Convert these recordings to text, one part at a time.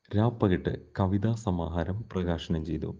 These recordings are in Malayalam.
രാപ്പകട്ട് കവിതാ സമാഹാരം പ്രകാശനം ചെയ്തു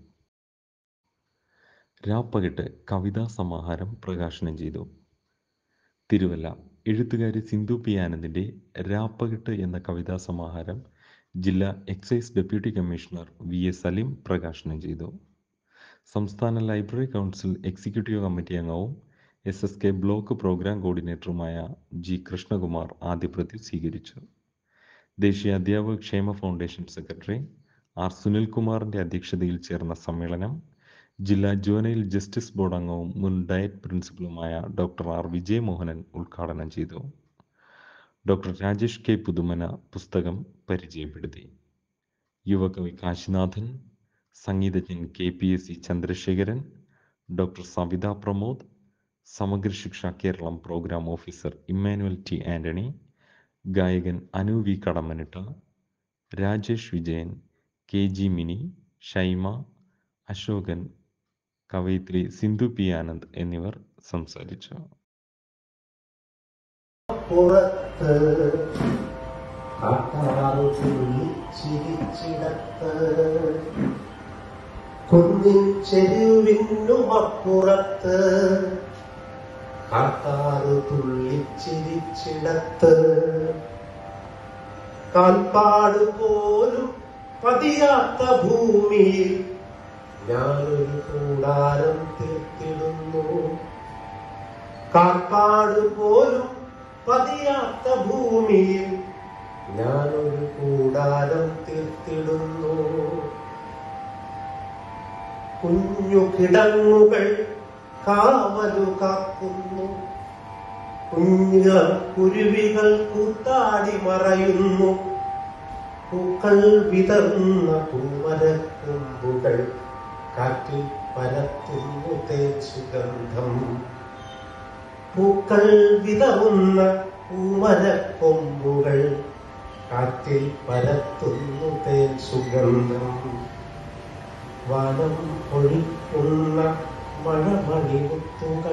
രാപ്പകട്ട് കവിതാ സമാഹാരം പ്രകാശനം ചെയ്തു തിരുവല്ല എഴുത്തുകാരി സിന്ധു പി ആനന്ദിൻ്റെ രാപ്പകട്ട് എന്ന കവിതാ സമാഹാരം ജില്ലാ excise deputy commissioner V S Saleem പ്രകാശനം ചെയ്തു സംസ്ഥാന ലൈബ്രറി കൗൺസിൽ എക്സിക്യൂട്ടീവ് കമ്മിറ്റി അംഗവും S S K block program കോർഡിനേറ്ററുമായ ജി കൃഷ്ണകുമാർ ആദ്യപ്രതി സ്വീകരിച്ചു ദേശീയ അധ്യാപക ക്ഷേമ ഫൗണ്ടേഷൻ സെക്രട്ടറി ആർ സുനിൽകുമാറിൻ്റെ അധ്യക്ഷതയിൽ ചേർന്ന സമ്മേളനം ജില്ലാ ജുവനൈൽ ജസ്റ്റിസ് ബോർഡ് അംഗവും മുൻ ഡയറ്റ് പ്രിൻസിപ്പലുമായ ഡോക്ടർ ആർ വിജയമോഹനൻ ഉദ്ഘാടനം ചെയ്തു ഡോക്ടർ രാജേഷ് കെ പുതുമന പുസ്തകം പരിചയപ്പെടുത്തി യുവകവി കാശിനാഥൻ സംഗീതജ്ഞൻ K P S C Chandrasekharan doctor Savitha Pramod Samagra Shiksha Keralam program officer Immanuel T Antony ഗായകൻ Anu V Kadammanitta Rajesh Vijayan K G Mini Shyma Ashokan കവയിത്രി സിന്ധു പി ആനന്ദ് എന്നിവർ സംസാരിച്ചു പുറത്ത് കാട്ടാറു ചിരിച്ചിടത്ത് കുന്നിൻ ചെരുവിനുമപ്പുറത്ത് കാട്ടാറു തുള്ളിച്ചിരിച്ചിടത്ത് കാൽപ്പാട് പോലും പതിയാത്ത ഭൂമിയിൽ ഞാനൊരു കൂടാരം തീർത്തിടുന്നു കാൽപ്പാട് പോലും പതിയാത്ത ഭൂമിയിൽ ഞാനൊരു കൂടാരം തീർത്തിടുന്നു കുഞ്ഞു കിടങ്ങുകൾ കാവലു കാക്കുന്നു കുഞ്ഞിളം കുരുവികൾ കൂത്താടി മറയുന്നു പൂക്കൾ വിതറുന്ന പൂമരക്കൊമ്പുകൾ കാറ്റിൽ പരത്തുന്നു തേച്ചുഗന്ധം പൂക്കൾ വിതറുന്ന പൂമരക്കൊമ്പുകൾ കാറ്റിൽ പരത്തുന്നു തേൻ സുഗന്ധം വനം ഒഴിക്കുന്ന മഴമണിമുത്തുകൾ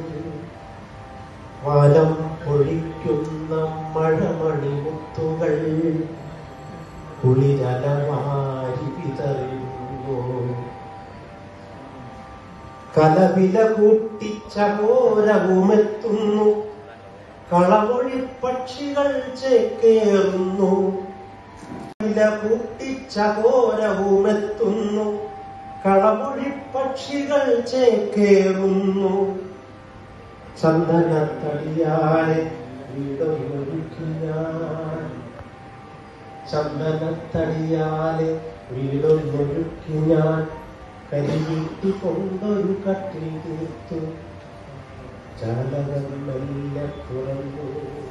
വനം ഒഴിക്കുന്ന മഴമണിമുത്തുകൾ കുളിരലമാരി വിതറിയുന്നു കലവില കൂട്ടിച്ച ഘോരവുമെത്തുന്നു കളമൊഴി പക്ഷികൾ ചേക്കേറുന്നു വില കൂട്ടിച്ച ഘോരവുമെത്തുന്നു കളമൊഴി പക്ഷികൾ ചേക്കേറുന്നു ചന്ദനത്തടിയാലെ വീടൊരുക്കി ഞാൻ ചന്ദനത്തടിയാലെ വീടൊരുക്കി ഞാൻ കരിവീട്ടി കൊണ്ടൊരു കട്ടിൽ തീർത്തു ജാലകം മെല്ലെ തുറന്നു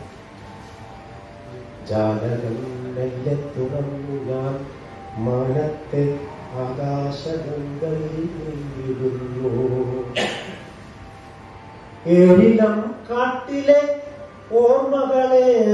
ജാലകം മെല്ലെ തുറന്നു ഞാൻ മാനത്തെ ആകാശഗംഗയിൽ നീങ്ങിടുന്നു ഏഴിലം കാട്ടിലെ ഓർമ്മകളെ